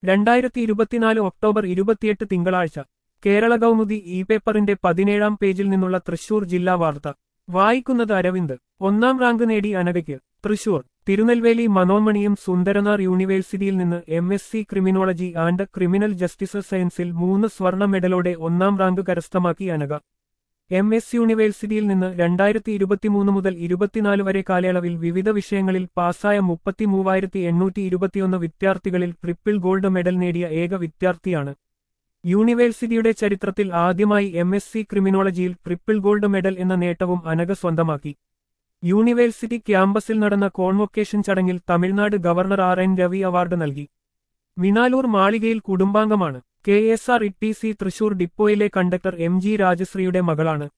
രണ്ടായിരത്തി ഇരുപത്തിനാല് ഒക്ടോബർ ഇരുപത്തിയെട്ട് തിങ്കളാഴ്ച കേരള കൗമുദി ഇ പേപ്പറിന്റെ പതിനേഴാം പേജിൽ നിന്നുള്ള തൃശൂർ ജില്ലാ വാർത്ത വായിക്കുന്നത് അരവിന്ദ് ഒന്നാം റാങ്ക് നേടി അനഘയ്ക്ക് തൃശൂർ തിരുനെൽവേലി മനോന്മണിയും സുന്ദരനാർ യൂണിവേഴ്സിറ്റിയിൽ നിന്ന് M S C criminology and criminal justice സയൻസിൽ മൂന്ന് സ്വർണ്ണ മെഡലോടെ ഒന്നാം റാങ്ക് കരസ്ഥമാക്കി അനഘ എം എസ് യൂണിവേഴ്സിറ്റിയിൽ നിന്ന് രണ്ടായിരത്തി ഇരുപത്തിമൂന്ന് മുതൽ ഇരുപത്തിനാല് വരെ കാലയളവിൽ വിവിധ വിഷയങ്ങളിൽ പാസ്സായ മുപ്പത്തിമൂവായിരത്തി എണ്ണൂറ്റി ഇരുപത്തിയൊന്ന് വിദ്യാർത്ഥികളിൽ ട്രിപ്പിൾ ഗോൾഡ് മെഡൽ നേടിയ ഏക വിദ്യാർത്ഥിയാണ് യൂണിവേഴ്സിറ്റിയുടെ ചരിത്രത്തിൽ ആദ്യമായി എം എസ് സി ക്രിമിനോളജിയിൽ ട്രിപ്പിൾ ഗോൾഡ് മെഡൽ എന്ന നേട്ടവും അനഘ സ്വന്തമാക്കി യൂണിവേഴ്സിറ്റി ക്യാമ്പസിൽ നടന്ന കോൺവൊക്കേഷൻ ചടങ്ങിൽ Tamil Nadu governor R N Ravi award നൽകി വിനാലൂർ മാളികയിൽ കുടുംബാംഗമാണ് K S R T C സി തൃശൂർ ഡിപ്പോയിലെ കണ്ടക്ടർ എം ജി രാജശ്രീയുടെ മകളാണ്